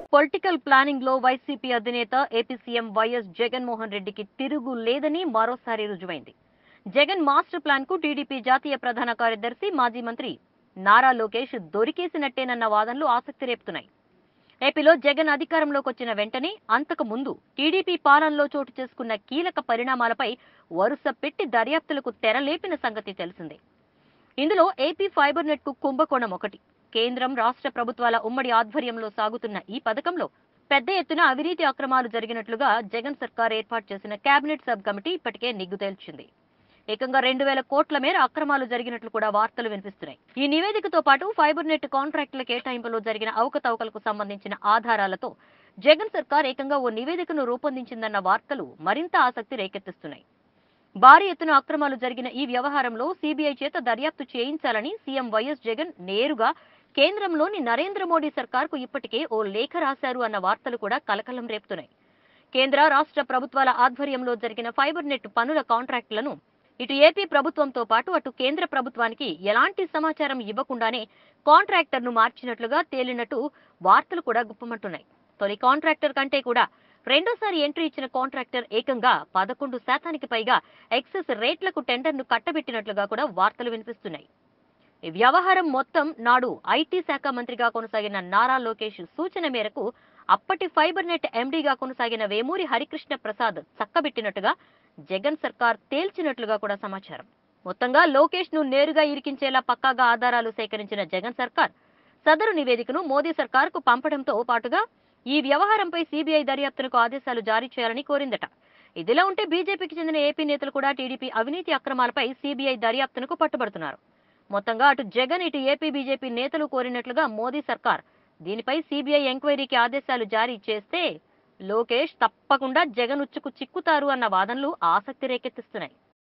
political planning లో YCP అధినేత AP CM YS Jaganmohan రెడ్డికి తిరుగు లేదని మరోసారి రుజువైంది జగన్ మాస్టర్ ప్లాన్ కు టీడీపీ జాతీయ ప్రధాన కార్యదర్శి మాజీ మంత్రి నారా లోకేష్ దొరికేసినట్టేనన్న వాదనలు ఆసక్తి రేపుతున్నాయి ఏపీలో జగన్ అధికారంలోకి వచ్చిన వెంటనే అంతకు ముందు టీడీపీ పాలనలో చోటు చేసుకున్న కీలక పరిణామాలపై వరుస పెట్టి దర్యాప్తులకు తెరలేపిన సంగతి తెలిసిందే ఇందులో ఏపీ ఫైబర్ నెట్ కు కుంభకోణం ఒకటి కేంద్రం రాష్ట్ర ప్రభుత్వాల ఉమ్మడి ఆధ్వర్యంలో సాగుతున్న ఈ పథకంలో పెద్ద ఎత్తున అవినీతి అక్రమాలు జరిగినట్లుగా జగన్ సర్కార్ ఏర్పాటు చేసిన కేబినెట్ సబ్ కమిటీ ఇప్పటికే నిగ్గు తేల్చింది ఏకంగా రెండు వేల కోట్ల మేర అక్రమాలు జరిగినట్లు కూడా వార్తలు వినిపిస్తున్నాయి ఈ నివేదికతో పాటు ఫైబర్ నెట్ కాంట్రాక్టుల కేటాయింపులో జరిగిన అవకతవకలకు సంబంధించిన ఆధారాలతో జగన్ సర్కార్ ఏకంగా ఓ నివేదికను రూపొందించిందన్న వార్తలు మరింత ఆసక్తి రేకెత్తిస్తున్నాయి భారీ ఎత్తున అక్రమాలు జరిగిన ఈ వ్యవహారంలో సీబీఐ చేత దర్యాప్తు చేయించాలని సీఎం వైఎస్ జగన్ నేరుగా కేంద్రంలోని నరేంద్ర మోడీ సర్కార్కు ఇప్పటికే ఓ లేఖ రాశారు అన్న వార్తలు కూడా కలకలం రేపుతున్నాయి కేంద్ర రాష్ట్ర ప్రభుత్వాల ఆధ్వర్యంలో జరిగిన ఫైబర్ నెట్ పనుల కాంట్రాక్టులను ఇటు ఏపీ ప్రభుత్వంతో పాటు అటు కేంద్ర ప్రభుత్వానికి ఎలాంటి సమాచారం ఇవ్వకుండానే కాంట్రాక్టర్ను మార్చినట్లుగా తేలినట్టు వార్తలు కూడా గుప్పమంటున్నాయి తొలి కాంట్రాక్టర్ కంటే కూడా రెండోసారి ఎంట్రీ ఇచ్చిన కాంట్రాక్టర్ ఏకంగా పదకొండు శాతానికి పైగా ఎక్సెస్ రేట్లకు టెండర్ను కట్టబెట్టినట్లుగా కూడా వార్తలు వినిపిస్తున్నాయి ఈ వ్యవహారం మొత్తం నాడు ఐటీ శాఖ మంత్రిగా కొనసాగిన నారా లోకేష్ సూచన మేరకు అప్పటి ఫైబర్ నెట్ ఎండీగా కొనసాగిన వేమూరి హరికృష్ణ ప్రసాద్ చక్కబెట్టినట్టుగా జగన్ సర్కార్ తేల్చినట్లుగా కూడా సమాచారం మొత్తంగా లోకేష్ ను నేరుగా ఇరికించేలా పక్కాగా ఆధారాలు సేకరించిన జగన్ సర్కార్ సదరు నివేదికను మోదీ సర్కార్కు పంపడంతో పాటుగా ఈ వ్యవహారంపై సీబీఐ దర్యాప్తునకు ఆదేశాలు జారీ చేయాలని కోరిందట ఇదిలా ఉంటే బీజేపీకి చెందిన ఏపీ నేతలు కూడా టీడీపీ అవినీతి అక్రమాలపై సీబీఐ దర్యాప్తునకు పట్టుబడుతున్నారు మొత్తంగా అటు జగన్ ఇటు ఏపీ బీజేపీ నేతలు కోరినట్లుగా మోదీ సర్కార్ దీనిపై సీబీఐ ఎంక్వైరీకి ఆదేశాలు జారీ చేస్తే లోకేష్ తప్పకుండా జగన్ ఉచ్చుకు చిక్కుతారు అన్న వాదనలు ఆసక్తి రేకెత్తిస్తున్నాయి